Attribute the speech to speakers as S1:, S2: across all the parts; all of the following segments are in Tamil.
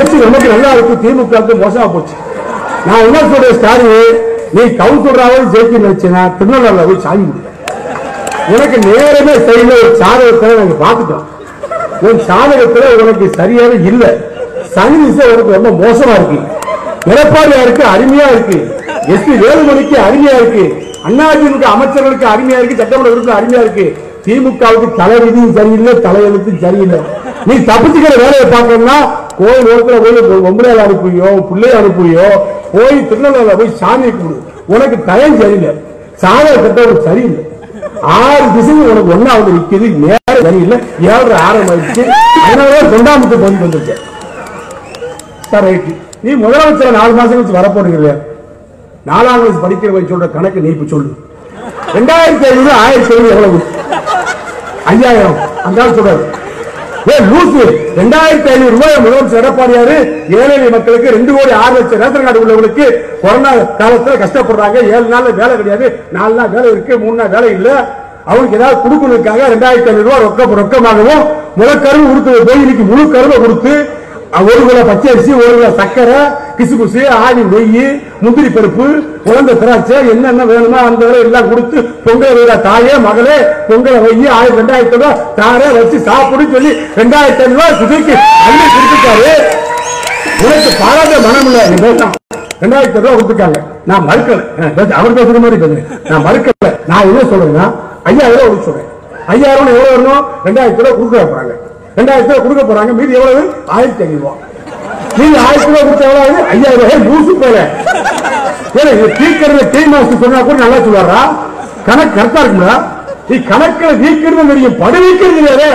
S1: பேச்சு நமக்கு நல்லா இருக்கு திமுக மோசமா போச்சு நான் என்ன சொல்றேன் ஸ்டாலின் நீ கவுன்சிலராவது ஜெயிக்க நினைச்சேன்னா திருநெல்வேலியில் போய் சாமி குடி உனக்கு நேரமே சரியில்லை ஒரு சாதகத்தை நாங்க பார்த்துட்டோம் உன் சாதகத்துல உனக்கு சரியாவே இல்ல சனி திசை உனக்கு ரொம்ப மோசமா இருக்கு எடப்பாடியா இருக்கு அருமையா இருக்கு எஸ்பி வேலுமணிக்கு அருமையா இருக்கு அண்ணாதிமுக அமைச்சர்களுக்கு அருமையா இருக்கு சட்டமன்ற உறுப்பினர் அருமையா இருக்கு திமுகவுக்கு தலைவிதியும் சரியில்லை தலையெழுத்தும் சரியில்லை நீ தப்பிச்சுக்கிற வேலையை பார்க்கணும்னா கோயில் ஓரத்துல போய் பொம்பளையால் அனுப்புறியோ பிள்ளைய அனுப்புறியோ போய் திருநெல்வேலியில போய் சாமியை கும்பிடு உனக்கு தயம் சரியில்லை சாதக கட்டவங்க சரியில்லை ஆறு திசையும் உனக்கு ஒன்னா வந்து நிக்குது நேரம் சரியில்லை ஏழரை ஆரம்பிச்சு அதனாலதான் தொண்டாமுத்து பகுதிக்கு வந்திருக்கேன் சார் ரைட்டு நீ முதலமைச்சர் நாலு மாசம் கழிச்சு வரப்போறீங்க இல்லையா நாலாம் கிளாஸ் படிக்கிறவன் சொல்ற கணக்கு நீ இப்ப சொல்லு ரெண்டாயிரத்தி ஐநூறு ஆயிரத்தி ஐநூறு எவ்வளவு ஐயாயிரம் அந்த ஆள் சொல்றாரு ஏ லூசு ரெண்டாயிரத்தி ஐநூறு ரூபாய் முதலமைச்சர் எடப்பாடியாரு ஏழை எளிய மக்களுக்கு ரெண்டு கோடி ஆறு லட்சம் ரேஷன் கார்டு உள்ளவங்களுக்கு கொரோனா காலத்துல கஷ்டப்படுறாங்க ஏழு நாள்ல வேலை கிடையாது நாலு நாள் வேலை இருக்கு மூணு நாள் வேலை இல்ல அவங்களுக்கு ஏதாவது கொடுக்கறதுக்காக ரெண்டாயிரத்தி ஐநூறு ரூபாய் ரொக்க ரொக்கமாகவும் முதற்கருவு கொடுத்து போய் இன்னைக்கு முழு கருவை கொடுத்து ஒரு கிலோ பச்சை அரிசி ஒரு கிலோ சக்கரை கிசுகுசு ஆணி நெய் முந்திரி பருப்பு குழந்தை திராட்சை என்னென்ன வேணுமோ அந்த விலை எல்லாம் கொடுத்து பொங்கல் வைடா தாயே மகளே பொங்கலை வை ஆயிரம் ரெண்டாயிரத்தி ரூபாய் தாரே வச்சு சாப்பிடுன்னு சொல்லி ரெண்டாயிரத்தி ஐநூறு ரூபாய் சுதிக்கு அள்ளி கொடுத்துட்டாரு உனக்கு பாராட்ட மனம் இல்ல நீ பேசலாம் ரெண்டாயிரத்தி ரூபாய் கொடுத்துருக்காங்க நான் மறுக்கல அஹ் பேச- அவர் பேசுற மாதிரி பேசுறேன் நான் மறுக்கல நான் என்ன சொல்றேன்னா ஐயாயிரம் ரூபாய் கொடுக்க சொல்றேன் ஐயாயிரம் எவ்வளவு வரணும் ரெண்டாயிரத்தி ரூபாய் கொடுக்க போறாங்க ரெண்டாயிரத்தி ரூபாய் கொடுக்க போறாங்க மீதி எவ்வளவு ஆயிரத்தி ஐநூறு ரூபாய் நீங்க ஆயிரத்தி ரூபாய் கொடுத்த எவ்வளவு ஐயாயிரம் ரூபாய் மூசு போல ஏன்னா இது தீக்கிறது டீ மாஸ்டர் சொன்னா கூட நல்லா சொல்லுவாரா கணக்கு கரெக்டா இருக்குங்களா நீ கணக்குல வீக்கிறது தெரியும் படு வீக்கிறது இல்லையே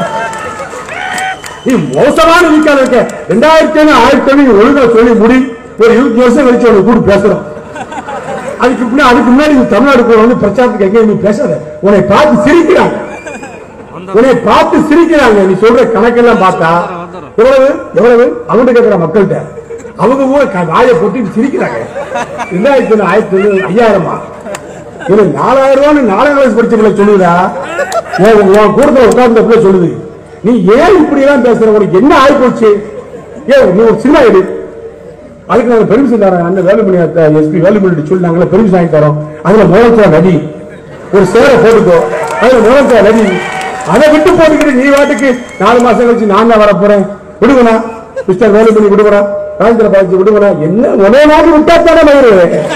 S1: நீ மோசமான வீக்கால இருக்க ரெண்டாயிரத்தி ஐநூறு ஆயிரத்தி ஐநூறு ஒழுங்கா சொல்லி முடி ஒரு இருபத்தி வருஷம் கழிச்சு அவனுக்கு கூட பேசுறோம் அதுக்கு முன்னாடி அதுக்கு முன்னாடி நீ தமிழ்நாடு கூட வந்து பிரச்சாரத்துக்கு எங்க நீ பேசாத உன்னை பார்த்து சிரிக்கிறாங்க உன்னை பார்த்து சிரிக்கிறாங்க நீ சொல்ற கணக்கெல்லாம் பார்த்தா எவ்வளவு எவ்வளவு அவங்க கேட்கிற மக்கள்கிட்ட அவங்க போய் க- வாயை போட்டு சிரிக்கிறாங்க ரெண்டாயிரத்தி ஐநூறு ஆயிரத்தி ஐநூறு ஐயாயிரமா இது நாலாயிரம் ரூபாய் நாலாம் கிளாஸ் படிச்ச பிள்ளை சொல்லுதா உன் உன் கூடத்துல உட்கார்ந்த பிள்ளை சொல்லுது நீ ஏன் இப்படி எல்லாம் பேசுற உனக்கு என்ன ஆகி போச்சு ஏ நீ ஒரு சினிமா எடு அதுக்கு நாங்க பெருமிஷன் தரோம் அந்த வேலுமணி எஸ்பி வேலுமணி சொல்லி நாங்களே பெருமிஷன் வாங்கி தரோம் அதுல முதலமைச்சர் நடி ஒரு சேரை போட்டுக்கோ அதுல முதலமைச்சர் நடி அதை விட்டு போட்டுக்கிட்டு நீ வாட்டுக்கு நாலு மாசம் கழிச்சு நான் தான் வரப்போறேன் விடுவனா மிஸ்டர் வேலுமணி விடுவனா ராஜேந்திர பாலாஜி விடுவனா என்ன ஒரே நாள் விட்டா தானே மயிறு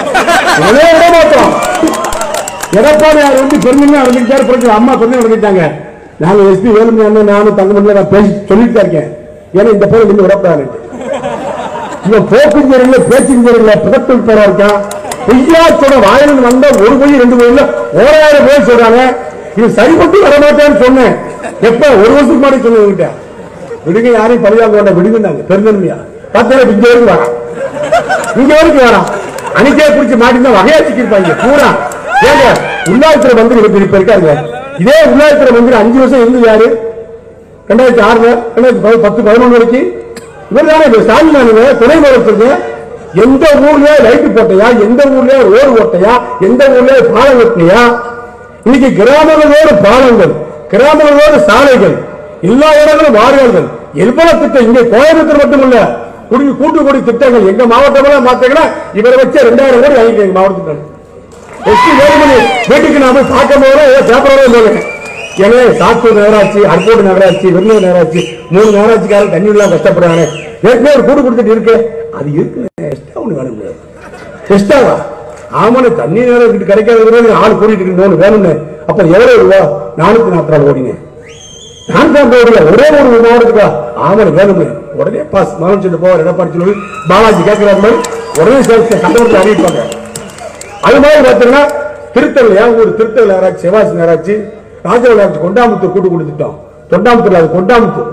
S1: ஒரே விட மாட்டோம் எடப்பாடியார் வந்து பெருமையா நடந்துக்கிட்டாரு பிறகு அம்மா பெருமையா நடந்துட்டாங்க நாங்க எஸ்பி வேலுமணி அண்ணன் நானும் தங்கமணில நான் பேசி சொல்லிட்டு தான் இருக்கேன் ஏன்னா இந்த பேர் வந்து விடப்படாது இவன் போக்கும் தெரியல பேச்சும் தெரியல பிதப்பில் பேரா இருக்கான் பொய்யா சொல்ற வாயிலிருந்து வந்த ஒரு பொய் ரெண்டு பொய்யில ஓராயிரம் பேர் சொல்றாங்க இது சரிபட்டு வரமாட்டேன்னு சொன்னேன் எப்ப ஒரு வருஷத்துக்கு முன்னாடி சொன்னவங்கிட்ட விடுங்க யாரையும் பழியாக வேண்டாம் விடுங்கன்னாங்க பெருந்தன்மையா பத்து இங்க வரைக்கும் வரான் இங்க வரைக்கும் வரான் அன்னைக்கே பிடிச்சி மாட்டிருந்தா வகையா சிக்கிருப்பாங்க பூரா ஏங்க உள்ளாட்சித்துறை மந்திரி இப்ப இப்ப இருக்காங்க இதே உள்ளாட்சித்துறை மந்திரி அஞ்சு வருஷம் இருந்து யாரு ரெண்டாயிரத்தி ஆறுல ரெண்டாயிரத்தி பத்து- பத்து பதினொன்று வரைக்கும் இவர் தானே இப்ப ஸ்டாலின் நானுங்க துணை முதலமைச்சருங்க எந்த ஊர்ல லைட் போட்டையா எந்த ஊர்ல ரோடு ஓட்டையா எந்த ஊர்ல பாலம் வெட்டியா இன்னைக்கு கிராமங்களோடு பாலங்கள் கிராமங்களோடு சாலைகள் எல்லா இடங்களும் வாரியங்கள் எவ்வளவு திட்டம் இங்க கோயம்புத்தூர் மட்டுமல்ல குடி கூட்டுக்குடி திட்டங்கள் எங்க மாவட்டமெல்லாம் பார்த்தீங்கன்னா இவரை வச்சு ரெண்டாயிரம் கோடி வாங்கிக்க எங்க மாவட்டத்தில் எஸ்டி வேலுமணி வீட்டுக்கு நான் போய் பார்க்க போறேன் ஏதோ பேப்பரோட போகிறேன் எனவே சாத்தூர் நகராட்சி அர்போடு நகராட்சி விருந்தூர் நகராட்சி மூணு நகராட்சிக்காரர் தண்ணி எல்லாம் கஷ்டப்படுறாங்க ஏற்கனவே ஒரு கூடு கொடுத்துட்டு இருக்கு அது இருக்கு எக்ஸ்ட்ரா ஒண்ணு வேணும் எக்ஸ்ட்ராவா ஆமாண்ணே தண்ணி நேரம் கிடைக்காத ஆள் கூட்டிட்டு இருக்கணும் வேணும்னு அப்ப எவ்வளவு ரூபா நானூத்தி நாற்பது நாலு கோடிங்க நான் தான் போடுங்க ஒரே ஒரு மாவட்டத்துக்கா ஆமாம் வேணும்னு உடனே பாஸ் முதலமைச்சர் போவார் எடப்பாடி சொல்லி பாலாஜி கேட்கிறார் மாதிரி உடனே சேர்த்து கண்டவர்கள் அறிவிப்பாங்க அது மாதிரி பார்த்தீங்கன்னா திருத்தல் என் ஊர் திருத்தல் நகராட்சி சிவாசி நகராட்சி ராஜா நகராட்சி கொண்டாமுத்தூர் கூட்டு கொடுத்துட்டோம் தொண்டாமுத்தூர் அது கொண்டாமுத்தூர்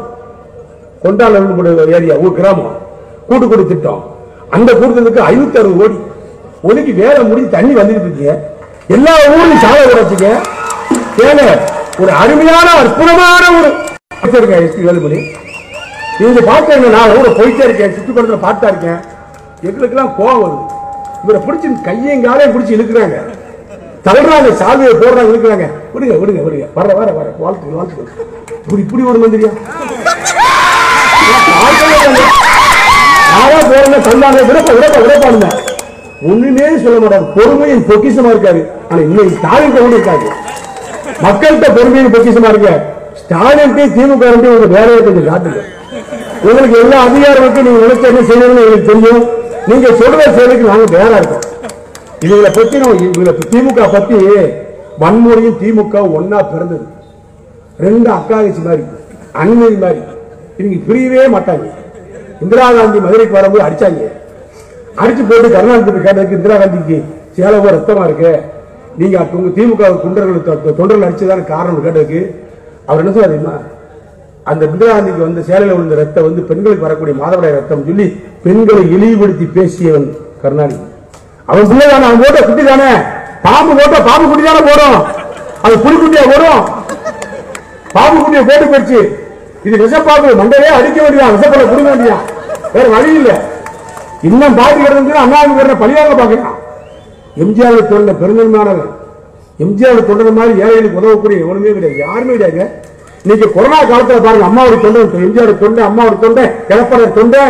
S1: கொண்டாளர் ஏரியா ஊர் கிராமம் கூட்டு குடி திட்டம் அந்த கூட்டத்துக்கு ஐநூத்தி அறுபது கோடி ஒதுக்கி வேலை முடிஞ்சு தண்ணி வந்துட்டு இருக்கீங்க எல்லா ஊர்லயும் சாலை உடைச்சிங்க ஏங்க ஒரு அருமையான அற்புதமான ஒரு வச்சிருங்க எஸ்பி வேலுமணி நீங்க பார்த்தீங்க நான் கூட போயிட்டே இருக்கேன் சுற்றுப்படத்துல பார்த்தா இருக்கேன் எங்களுக்கெல்லாம் கோவம் வருது இவரை பிடிச்சி கையும் காலையும் பிடிச்சி இழுக்கிறாங்க தள்ளுறாங்க சால்வையை போடுறாங்க இழுக்கிறாங்க விடுங்க விடுங்க விடுங்க வர வர வர வாழ்த்து வாழ்த்து இப்படி இப்படி ஒரு மந்திரியா யாரா போறேன்னு தந்தாங்க விடப்ப விடப்ப விடப்பாடுங்க ஒண்ணுமே சொல்ல மாட்டாரு பொறுமையின் பொக்கிஷமா இருக்காரு ஆனா இன்னைக்கு ஸ்டாலின் கூட இருக்காரு மக்கள்கிட்ட பொறுமையின் பொக்கிஷமா இருக்க ஸ்டாலின் திமுக உங்க வேலையை கொஞ்சம் காட்டுங்க உங்களுக்கு எல்லா அதிகாரம் இருக்கு நீங்க நினைச்ச என்ன செய்யணும்னு எங்களுக்கு தெரியும் நீங்க சொல்ற செயலுக்கு நாங்க தயாரா இருக்கோம் இவங்களை பத்தி நம்ம இவங்களை திமுக பத்தி வன்முறையும் திமுக ஒன்னா பிறந்தது ரெண்டு அக்காதசி மாதிரி அண்ணன் மாதிரி இவங்க பிரியவே மாட்டாங்க இந்திரா காந்தி மதுரைக்கு வரும்போது அடிச்சாங்க அடிச்சு போட்டு கருணாநிதி கேட்டதுக்கு இந்திரா காந்திக்கு சேலவோ ரத்தமா இருக்கு நீங்க அப்ப உங்க திமுக தொண்டர்கள் தொ- தொண்டர்கள் அடிச்சதான காரணம் கேட்டதுக்கு அவர் என்ன சொல்றாரு தெரியுமா அந்த இந்திரா காந்திக்கு வந்து சேலையில விழுந்த ரத்தம் வந்து பெண்களுக்கு வரக்கூடிய மாதவிடாய் ரத்தம் சொல்லி பெண்களை இழிவுபடுத்தி பேசியவன் கருணாநிதி அவன் பிள்ளை தானே அவன் போட்ட குட்டி தானே பாம்பு போட்ட பாம்பு குட்டி தானே போடும் அது புலிக்குட்டியா போடும் பாம்பு குட்டியை போட்டு போயிடுச்சு இது விஷப்பாம்பு மண்டையே அடிக்க வேண்டியதான் விஷப்பட கொடுக்க வேண்டியதான் வேற வழி இல்ல இன்னும் பாட்டு கிடந்து அண்ணாவுக்கு பழியாக பார்க்கலாம் எம்ஜிஆர் தொடர்ந்த பெருந்தன்மையானவர் எம்ஜிஆர் தொடர்ந்த மாதிரி ஏழைகளுக்கு உதவக்கூடிய எவனுமே கிடையாது யாருமே கிடையாது இன்னைக்கு கொரோனா காலத்துல பாருங்க அம்மாவுடைய தொண்டை எம்ஜிஆர் தொண்டை அம்மாவுடைய தொண்டை எடப்பாடி தொண்டை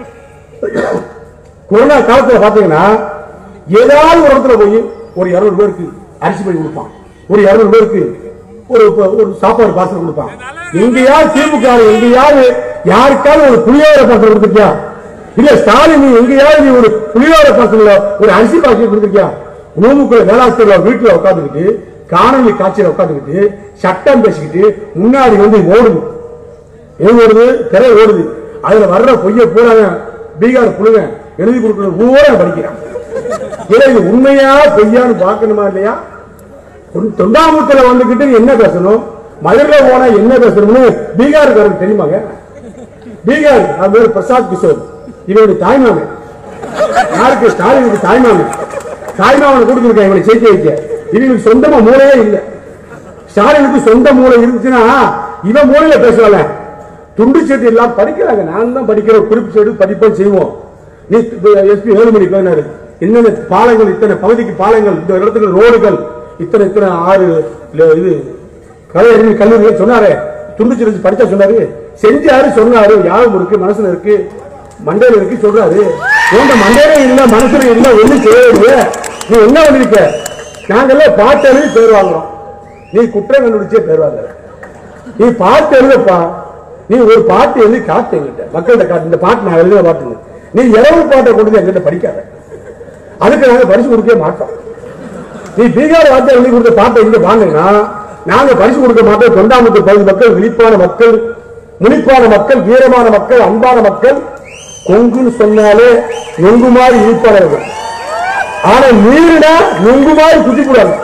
S1: கொரோனா காலத்துல பாத்தீங்கன்னா ஏதாவது ஒரு இடத்துல போய் ஒரு இருநூறு பேருக்கு அரிசி பை கொடுப்பான் ஒரு இருநூறு பேருக்கு ஒரு ஒரு சாப்பாடு பார்சல் கொடுப்பான் எங்கேயாவது திமுக எங்கேயாவது யாருக்காவது ஒரு புளியோர பார்சல் கொடுத்துருக்கியா இல்ல ஸ்டாலின் நீ எங்கேயாவது நீ ஒரு புளியோர பார்சல்ல ஒரு அரிசி பாக்கெட் கொடுத்துருக்கியா உணவுக்குள்ள வேளாண்மையில வீட்டுல உட்காந்துக்கிட்டு காணொலி காட்சியில உட்காந்துக்கிட்டு சட்டம் பேசிக்கிட்டு முன்னாடி வந்து ஓடுது எது ஓடுது திரை ஓடுது அதுல வர்ற பொய்ய பூராங்க பீகார் புழுங்க எழுதி கொடுக்கறது பூரா படிக்கிறான் ஏன்னா இது உண்மையா பொய்யான்னு பார்க்கணுமா இல்லையா தொண்- தொண்டாமுத்துல வந்துகிட்டு நீ என்ன பேசணும் மதுரையில போனா என்ன பேசணும்னு பீகாருக்காரருக்கு தெரியுமாங்க பீகார் அது பேர் பிரசாத் கிஷோர் இவருடைய தாய்மாமன் யாருக்கு ஸ்டாலினுக்கு தாய்மாமன் தாய்மாமனை கொடுத்துருக்கேன் இவனை சேர்த்து வைக்க இவங்களுக்கு சொந்தமா மூளையே இல்லை ஸ்டாலினுக்கு சொந்த மூளை இருந்துச்சுன்னா இவன் மூளையில பேசல துண்டு சீட்டு எல்லாம் படிக்கிறாங்க நான் தான் படிக்கிற குறிப்பு சீட்டு படிப்போம் செய்வோம் நீ எஸ்பி வேலுமணி பேசினாரு என்னென்ன பாலங்கள் இத்தனை பகுதிக்கு பாலங்கள் இந்த இடத்துல ரோடுகள் இத்தனை இத்தனை ஆறு இல்ல இது கலையறிவு கல்லூரிகள் சொன்னாரே துண்டு சீட்டு படிச்சா சொன்னாரு செஞ்சாரு சொன்னாரு யாரும் இருக்கு மனசுல இருக்கு மண்டையில இருக்கு சொல்றாரு உங்க மண்டையில இல்ல மனசுல இல்ல ஒண்ணும் செய்யவே நீ என்ன பண்ணிருக்க நாங்கெல்லாம் பாட்டு எழுதி பேர் வாங்குறோம் நீ குற்றம் கண்டுபிடிச்சே பேர் வாங்குற நீ பாட்டு எழுதப்பா நீ ஒரு பாட்டு எழுதி காட்டு எங்கிட்ட மக்கள்கிட்ட காட்டு இந்த பாட்டு நான் எழுத பாட்டு நீ இரவு பாட்டை கொண்டு வந்து எங்கிட்ட படிக்காத அதுக்கு நாங்க பரிசு கொடுக்கவே மாட்டோம் நீ பீகார் வார்த்தை எழுதி கொடுத்த பாட்டை இங்க வாங்கினா நாங்க பரிசு கொடுக்க மாட்டோம் தொண்டாமுத்து பகுதி மக்கள் விழிப்பான மக்கள் முனிப்பான மக்கள் வீரமான மக்கள் அன்பான மக்கள் கொங்குன்னு சொன்னாலே நொங்கு மாதிரி இனிப்பானவர்கள் ஆனா மீறினா நொங்கு மாதிரி குத்தி கூடாது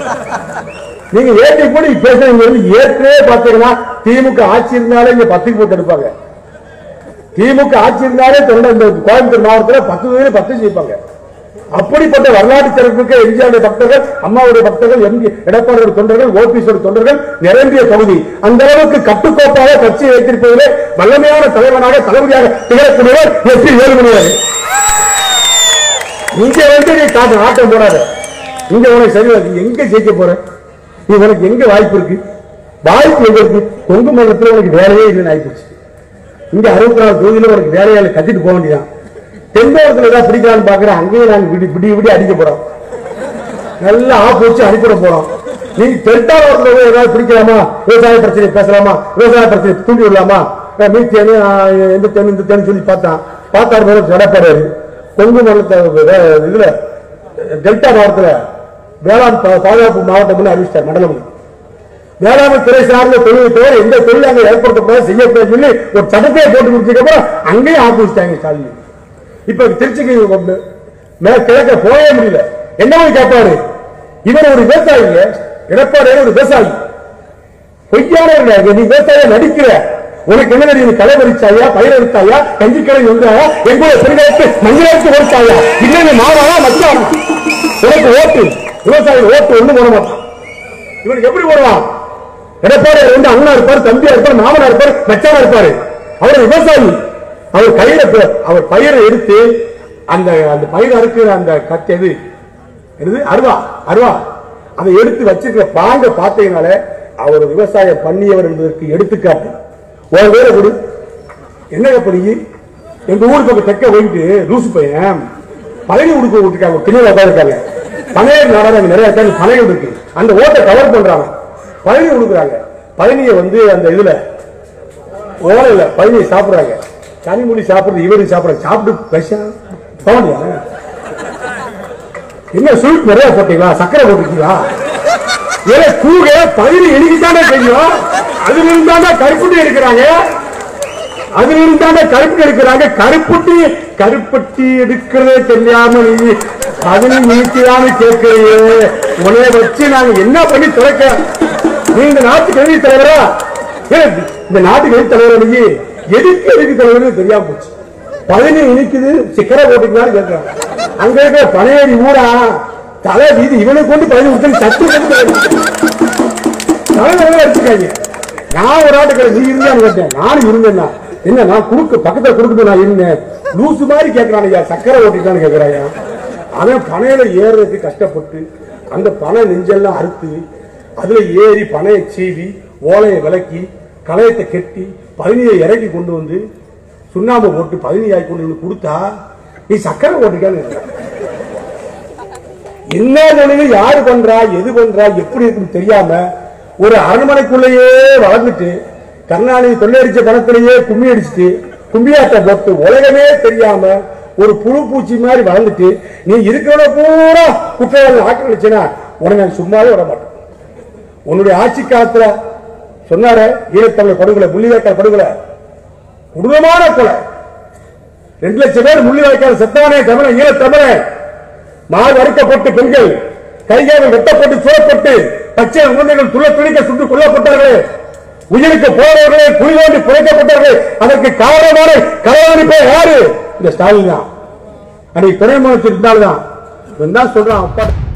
S1: நீங்க ஏற்றி கூட பேசுறீங்க வந்து ஏற்கனவே பாத்தீங்கன்னா திமுக ஆட்சி இருந்தாலே இங்க பத்துக்கு போட்டு எடுப்பாங்க திமுக ஆட்சி இருந்தாலே தொண்டை இந்த கோயம்புத்தூர் மாவட்டத்தில் பத்து பேர் பத்து ஜெயிப்பாங்க அப்படிப்பட்ட வரலாற்று சிறப்புக்கு எம்ஜிஆருடைய பக்தர்கள் அம்மாவுடைய பக்தர்கள் எம்ஜி எடப்பாடியோட தொண்டர்கள் ஓபிஎஸோட தொண்டர்கள் நிரம்பிய பகுதி அந்த அளவுக்கு கட்டுக்கோப்பாக கட்சியை வைத்திருப்பதிலே வல்லமையான தலைவனாக தளபதியாக திகழக்கூடியவர் எஸ் பி வேலுமணியார் இங்க வந்து நீ காட்டு ஆட்டம் போடாத இங்க உனக்கு சரியா நீ எங்க ஜெயிக்க போற நீ உனக்கு எங்க வாய்ப்பு இருக்கு வாய்ப்பு எங்க இருக்கு கொங்கு மண்டலத்துல உனக்கு வேலையே இல்லைன்னு ஆயிப்போச்சு இங்க அறுபத்தி நாலு தொகுதியில உனக்கு வேலையால கத்திட்டு போக வேண்டியதான் தென்போரத்துல ஏதாவது பிடிக்கலாம்னு பாக்குறேன் அங்கேயும் நாங்க விடி விடி விடி அடிக்க போறோம் நல்லா ஆப்பு வச்சு அனுப்பிட போறோம் நீ தெற்காவரத்துல போய் ஏதாவது பிடிக்கலாமா விவசாய பிரச்சனை பேசலாமா விவசாய பிரச்சனை தூண்டி விடலாமா அஹ் மீ தேனு ஆஹ் எந்த தேனு இந்த தேனு சொல்லி பார்த்தான் பார்த்தாரு மேல எடப்பாடியாரு கொங்கு மண்டலத்தை வே- இதுல டெல்டா மாவட்டத்துல வேளாண் பா- பாதுகாப்பு மாவட்டம்னு அறிவிச்சிட்டார் மண்டலம் வேளாண்மை துறை சார்ந்த தொழிலை தவிர எந்த தொழில் அங்க ஏற்படுத்தக்கூடாது செய்யக்கூடாது சொல்லி ஒரு சட்டத்தையே போட்டு முடிச்சதுக்கு அப்புறம் அங்கேயும் ஆப்பு வச்சிட்டாங்க ஸ்டாலின் இப்ப திருச்சிக்கு மே- மே- கிழக்க போகவே முடியல என்ன போய் கேட்பாரு இவர் ஒரு விவசாயிங்க எடப்பாடி ஒரு விவசாயி பொய்யானவர்கள் நீ விவசாய நடிக்கிற உனக்கு என்ன தெரியும் களை பறிச்சாயா பயிர் எடுத்தாயா கஞ்சி கடை வந்தாயா எங்கூட பெருங்காயத்து மஞ்சள் எடுத்து ஓட்டாயா இன்னொன்னு மாறாயா மச்சான் உனக்கு ஓட்டு விவசாயிகள் ஓட்டு ஒண்ணு போட மாட்டான் இவனுக்கு எப்படி போடுவான் எடப்பாடி வந்து அண்ணா இருப்பார் தம்பியா இருப்பார் மாமனா இருப்பார் மச்சானா இருப்பாரு அவர் விவசாயி அவர் கையில ப- அவர் பயிரை எடுத்து அந்த அந்த பயிர் அறுக்கிற அந்த கத்தி எது என்னது அருவா அருவா அதை எடுத்து வச்சிருக்கிற பாங்க பார்த்தீங்கனாலே அவர் விவசாயம் பண்ணியவர் என்பதற்கு எடுத்துக்காட்டு உன் வேலை கொடு என்ன பண்ணி எங்க ஊர் பக்கம் தெக்க போயிட்டு லூசு பையன் பழனி உடுக்க விட்டுருக்காங்க கிணறு உட்காந்துருக்காங்க பனையர் நாடாக அங்க நிறைய பேர் பனைகள் இருக்கு அந்த ஓட்டை கவர் பண்றாங்க பழனி உடுக்குறாங்க பழனியை வந்து அந்த இதுல ஓலையில பழனியை சாப்பிடுறாங்க கனிமொழி சாப்பிடுறது இவரு சாப்பிடுறாங்க சாப்பிட்டு பேச போனியா என்ன ஸ்வீட் நிறைய போட்டீங்களா சக்கரை போட்டிருக்கீங்களா ஏன் கூக பயிர் எலிக்குத்தானே தெரியும் அதுல இருந்தாண்டா கருப்புட்டி எடுக்கிறாங்க அதுல இருந்தாண்டா கருப்புட்டி எடுக்கிறாங்க கருப்புட்டி கருப்பட்டி எடுக்கிறதே தெரியாம நீ அதுல நீக்கியான்னு கேட்கறியே உன்னைய வச்சு நாங்க என்ன பண்ணி துறைக்க நீ இந்த நாட்டுக்கு எழுதி தலைவரா ஏன் இந்த நாட்டுக்கு எழுதி தலைவரா நீ எதுக்கு எதுக்கு தலைவர்னு தெரியாம போச்சு பழனி இனிக்குது சிக்கரை போட்டுக்கலாம்னு கேட்கிறாங்க அங்க இருக்கிற பழையடி ஊரா தலை வீதி இவனை கொண்டு பழனி விட்டு சத்து தலைவர்கள் எடுத்துக்காங்க நான் ஒரு ஆட்டுக்கு நீ இருந்தான்னு கேட்டேன் நானும் இருந்தேன்னா என்ன நான் குடுக்க பக்கத்துல கொடுக்கும்போது நான் இருந்தேன் லூசு மாதிரி கேட்கறான் ஐயா சக்கரை ஓட்டிட்டான்னு கேட்கிறாயா அவன் பனையில ஏறுறதுக்கு கஷ்டப்பட்டு அந்த பனை நெஞ்செல்லாம் அறுத்து அதுல ஏறி பனையை சீவி ஓலையை விலக்கி களையத்தை கெட்டி பதினியை இறக்கி கொண்டு வந்து சுண்ணாம்பு போட்டு பதினியாய் கொண்டு வந்து கொடுத்தா நீ சக்கரை ஓட்டிக்கான்னு கேட்கிறான். என்ன தொழில் யாரு பண்றா எது பண்றா எப்படி இருக்குன்னு தெரியாம ஒரு அரண்மனைக்குள்ளேயே வளர்ந்துட்டு கருணாநிதி கொள்ளையடிச்ச பணத்திலேயே கும்மி அடிச்சுட்டு கும்பியாட்டம் போட்டு உலகமே தெரியாம ஒரு புழு பூச்சி மாதிரி வளர்ந்துட்டு நீ இருக்கிறத பூரா குற்றவாளி ஆக்கிரமிச்சுனா உடனே நான் சும்மாவே விட மாட்டேன் உன்னுடைய ஆட்சி காலத்துல சொன்னார ஈழத்தமிழ் படுகொலை முள்ளிவாய்க்கால் படுகொலை கொடூரமான கொலை ரெண்டு லட்சம் பேர் முள்ளிவாய்க்கால் செத்தவனே தமிழன் ஈழத்தமிழன் மாறு அறுக்கப்பட்டு பெண்கள் கைகால் வெட்டப்பட்டு சூழப்பட்டு பச்சை குழந்தைகள் துள்ள துணிக்க சுட்டு கொல்லப்பட்டார்கள் உயிருக்கு போறவர்களே குழி தோண்டி புதைக்கப்பட்டார்கள் அதற்கு காரணமான கலவரிப்பே யாரு இந்த ஸ்டாலின் தான் அன்னைக்கு துணை முதலமைச்சர் இருந்தால்தான் இவன் தான் சொல்றான் அப்பா